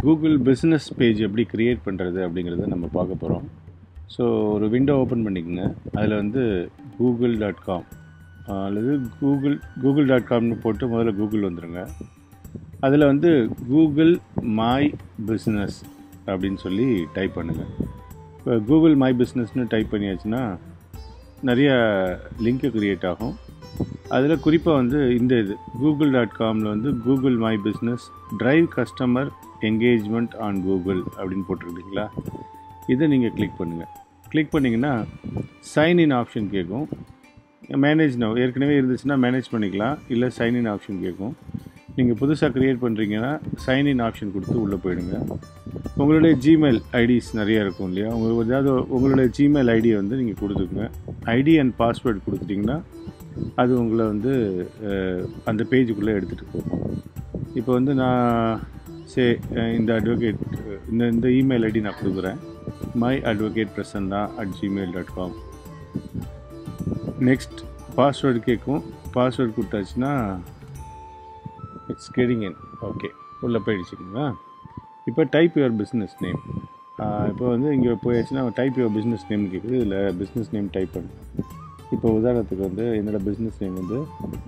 Google business page எப்படி create பண்ணுறது அப்படிங்கிறத நம்ம பார்க்க போகிறோம் ஸோ ஒரு விண்டோ ஓப்பன் பண்ணிக்கோங்க அதில் வந்து கூகுள் டாட் காம் அல்லது கூகுள் கூகுள் டாட் காம்னு போட்டு முதல்ல கூகுள் வந்துடுங்க அதில் வந்து கூகுள் மை பிஸ்னஸ் அப்படின்னு சொல்லி டைப் பண்ணுங்கள் இப்போ கூகுள் மை பிஸ்னஸ்னு டைப் பண்ணியாச்சுன்னா நிறைய லிங்க்கு க்ரியேட் ஆகும் அதில் குறிப்பாக வந்து இந்த இது கூகுள் டாட் காமில் வந்து Google my business drive customer engagement on Google அப்படின்னு போட்டிருக்கீங்களா இதை நீங்கள் கிளிக் பண்ணுங்கள் கிளிக் பண்ணிங்கன்னா சைன் இன் ஆப்ஷன் கேட்கும் மேனேஜ் நோ ஏற்கனவே இருந்துச்சுன்னா மேனேஜ் பண்ணிக்கலாம் இல்லை சைன் இன் ஆப்ஷன் கேட்கும் நீங்கள் புதுசாக க்ரியேட் பண்ணுறீங்கன்னா சைன் இன் ஆப்ஷன் கொடுத்து உள்ளே போயிடுங்க உங்களுடைய ஜிமெயில் ஐடிஸ் நிறையா இருக்கும் இல்லையா உங்களுக்கு ஏதாவது உங்களுடைய ஜிமெயில் ஐடியை வந்து நீங்கள் கொடுத்துக்குங்க ஐடி அண்ட் பாஸ்வேர்டு கொடுத்துட்டிங்கன்னா அது உங்களை வந்து அந்த பேஜுக்குள்ளே எடுத்துகிட்டு போகும் இப்போ வந்து நான் சே இந்த அட்வொகேட் இந்த இந்த இமெயில் ஐடி நான் கொடுக்குறேன் my advocate Prasanna at Gmail dot com next password கேட்கும் பாஸ்வேர்டு கொடுத்தாச்சுன்னா இட்ஸ் கெடிங் இன் ஓகே உள்ளே போயிடுச்சுங்களா இப்போ டைப் யுவர் பிஸ்னஸ் நேம் இப்போ வந்து இங்கே போயாச்சுன்னா டைப் யுவர் பிஸ்னஸ் நேம் கேட்குது இதில் பிஸ்னஸ் நேம் டைப் பண்ணு இப்போ உதாரணத்துக்கு வந்து என்னோடய பிஸ்னஸ் நேம் வந்து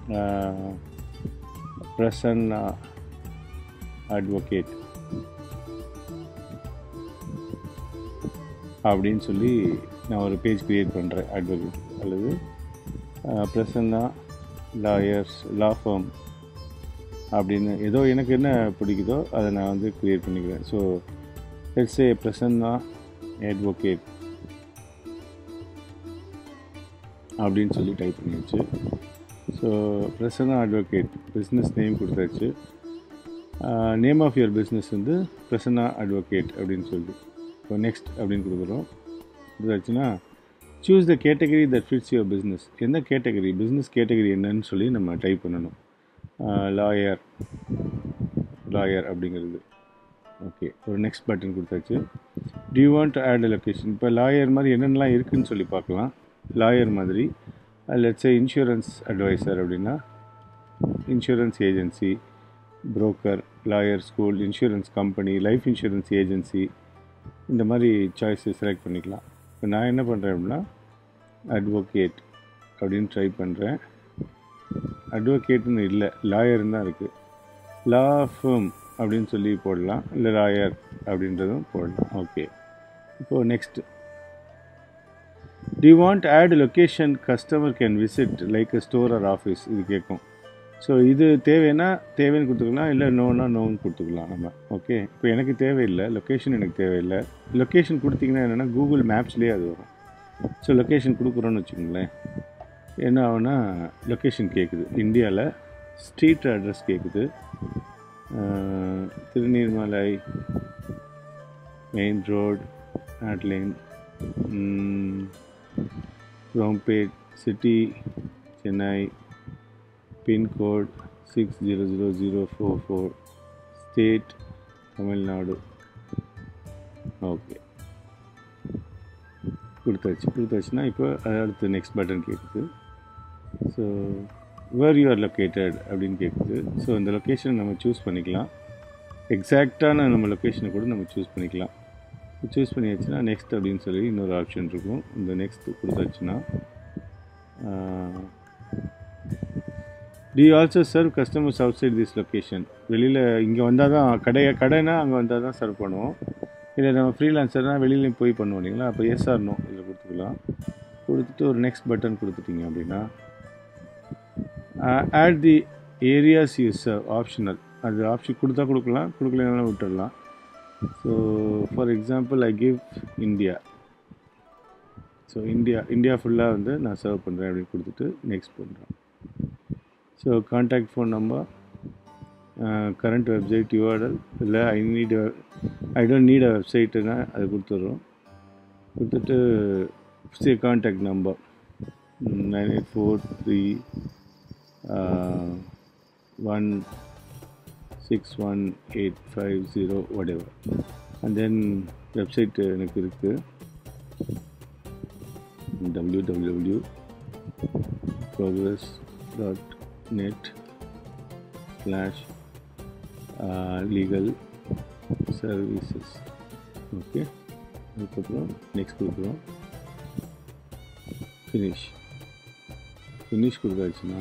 பிரசன்னா அட்வொகேட் அப்படின்னு சொல்லி நான் ஒரு பேஜ் க்ரியேட் பண்ணுறேன் அட்வொகேட் அல்லது பிரசன்னா லாயர்ஸ் லா ஃபார்ம் அப்படின்னு ஏதோ எனக்கு என்ன பிடிக்குதோ அதை நான் வந்து க்ரியேட் பண்ணிக்கிறேன் so let's a Prasanna advocate அப்படின்னு சொல்லி டைப் பண்ணியாச்சு so Prasanna advocate business name கொடுத்தாச்சு நேம் ஆஃப் யுவர் பிஸ்னஸ் வந்து பிரசன்னா அட்வொகேட் அப்படின்னு சொல்லி இப்போ நெக்ஸ்ட் அப்படின்னு கொடுக்குறோம் கொடுத்தாச்சுன்னா choose the category that fits your business என்ன கேட்டகரி பிஸ்னஸ் கேட்டகரி என்னன்னு சொல்லி நம்ம டைப் பண்ணணும் லாயர் லாயர் அப்படிங்கிறது ஓகே ஒரு நெக்ஸ்ட் பட்டன் கொடுத்தாச்சு டியூ வாண்ட் ஆட் லொக்கேஷன் இப்போ லாயர் மாதிரி என்னென்னலாம் இருக்குதுன்னு சொல்லி பார்க்கலாம் லாயர் மாதிரி லெட்ஸே இன்சூரன்ஸ் அட்வைசர் அப்படின்னா insurance agency broker lawyer school insurance company life insurance agency இந்த மாதிரி சாய்ஸை செலக்ட் பண்ணிக்கலாம் இப்போ நான் என்ன பண்ணுறேன் அப்படின்னா அட்வொகேட் அப்படின்னு ட்ரை பண்ணுறேன் அட்வொகேட்னு இல்லை லாயர்னு தான் இருக்குது லா ஃபேம் அப்படின்னு சொல்லி போடலாம் இல்லை லாயர் அப்படின்றதும் போடலாம் ஓகே இப்போது next do want add location customer can visit like a store or office இது கேட்கும் ஸோ இது தேவைன்னா தேவைன்னு கொடுத்துக்கலாம் இல்லை நோனா நோன்னு கொடுத்துக்கலாம் நம்ம ஓகே இப்போ எனக்கு தேவையில்லை லொக்கேஷன் எனக்கு தேவையில்லை லொக்கேஷன் கொடுத்தீங்கன்னா என்னென்னா கூகுள் மேப்ஸ்லேயே அது வரும் ஸோ லொக்கேஷன் கொடுக்குறோன்னு வச்சுக்கோங்களேன் என்ன ஆகுனா லொக்கேஷன் கேட்குது இந்தியாவில் ஸ்ட்ரீட் அட்ரஸ் கேட்குது திருநீர்மலை மெயின் ரோட் நாட்லைன் Chromepet city Chennai pincode six zero zero zero four four state Tamil Nadu okay கொடுத்தாச்சு கொடுத்தாச்சுன்னா இப்போ அடுத்து நெக்ஸ்ட் பட்டன் கேட்குது so where you are located அப்படின்னு கேட்குது ஸோ இந்த லொக்கேஷனை நம்ம சூஸ் பண்ணிக்கலாம் எக்ஸாக்டான நம்ம லொக்கேஷனை கூட நம்ம சூஸ் பண்ணிக்கலாம் சூஸ் பண்ணியாச்சுன்னா நெக்ஸ்ட் அப்படின்னு சொல்லி இன்னொரு ஆப்ஷன் இருக்கும் இந்த நெக்ஸ்ட் கொடுத்தாச்சுன்னா do also serve customers outside this location வெளியில் இங்கே வந்தால் தான் கடையை கடைனா அங்கே வந்தால் தான் சர்வ் பண்ணுவோம் இல்லை நம்ம ஃப்ரீலான்சர்னால் வெளியிலையும் போய் பண்ணுவோம் இல்லைங்களா அப்போ எஸ் ஆர் நோ இதில் கொடுத்துக்கலாம் கொடுத்துட்டு ஒரு நெக்ஸ்ட் பட்டன் கொடுத்துட்டீங்க அப்படின்னா add the areas you serve optional அது ஆப்ஷன் கொடுத்தா கொடுக்கலாம் கொடுக்கலனாலும் விட்டுடலாம் so for example I give India so India India ஃபுல்லாக வந்து நான் சர்வ் பண்ணுறேன் அப்படின்னு கொடுத்துட்டு நெக்ஸ்ட் பண்ணுறேன் so contact phone number current website URL இல்லை I need I don't need a வெப்சைட்டுனா அது கொடுத்துட்றோம் கொடுத்துட்டு see contact number nine eight four three one six one eight five zero whatever and then website எனக்கு இருக்குது W W W progress dot net slash legal services okay அதுக்கப்புறம் next கொடுக்குறோம் finish finish கொடுத்தாச்சுன்னா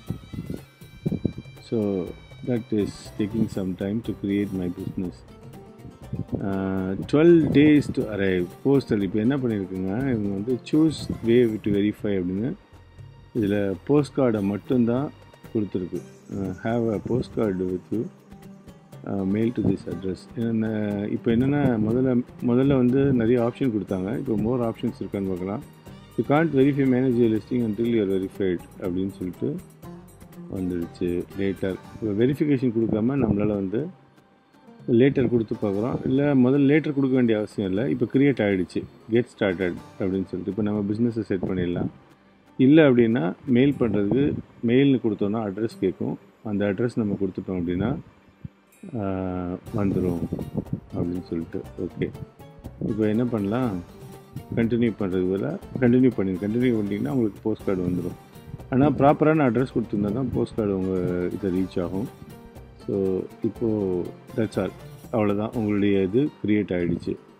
so that is taking some time to create my business twelve days to arrive postal இப்போ என்ன பண்ணியிருக்குங்க இவங்க வந்து choose way to verify அப்படின்னு இதில் post கார்டை மட்டும்தான் கொடுத்துருக்கு have a post card with you mail to this address என்ன இப்போ என்னென்னா முதல்ல முதல்ல வந்து நிறைய ஆப்ஷன் கொடுத்தாங்க இப்போ மோர் ஆப்ஷன்ஸ் இருக்கான்னு பார்க்கலாம் you can't verify manager listing until you're verified அப்படின்னு சொல்லிட்டு வந்துடுச்சு லேட்டர் இப்போ வெரிஃபிகேஷன் கொடுக்காம நம்மளால் வந்து லேட்டர் கொடுத்து பார்க்குறோம் இல்லை முதல்ல லேட்டர் கொடுக்க வேண்டிய அவசியம் இல்லை இப்போ க்ரியேட் ஆகிடுச்சு கெட் ஸ்டார்டட் அப்படின்னு சொல்லிட்டு இப்போ நம்ம பிஸ்னஸை செட் பண்ணிடலாம் இல்லை அப்படின்னா மெயில் பண்ணுறதுக்கு மெயில்னு கொடுத்தோன்னா அட்ரஸ் கேட்கும் அந்த அட்ரஸ் நம்ம கொடுத்துட்டோம் அப்படின்னா வந்துடும் அப்படின்னு சொல்லிட்டு ஓகே இப்போ என்ன பண்ணலாம் கண்டினியூ பண்ணுறது வேலை கண்டினியூ பண்ணி கண்டினியூ பண்ணிங்கன்னா உங்களுக்கு போஸ்ட் கார்டு வந்துடும் ஆனால் ப்ராப்பரான அட்ரஸ் கொடுத்துருந்தா தான் போஸ்ட் கார்டு உங்கள் இதை ரீச் ஆகும் ஸோ இப்போது தட்ஸ் ஆல் அவ்வளோதான் உங்களுடைய இது க்ரியேட் ஆகிடுச்சு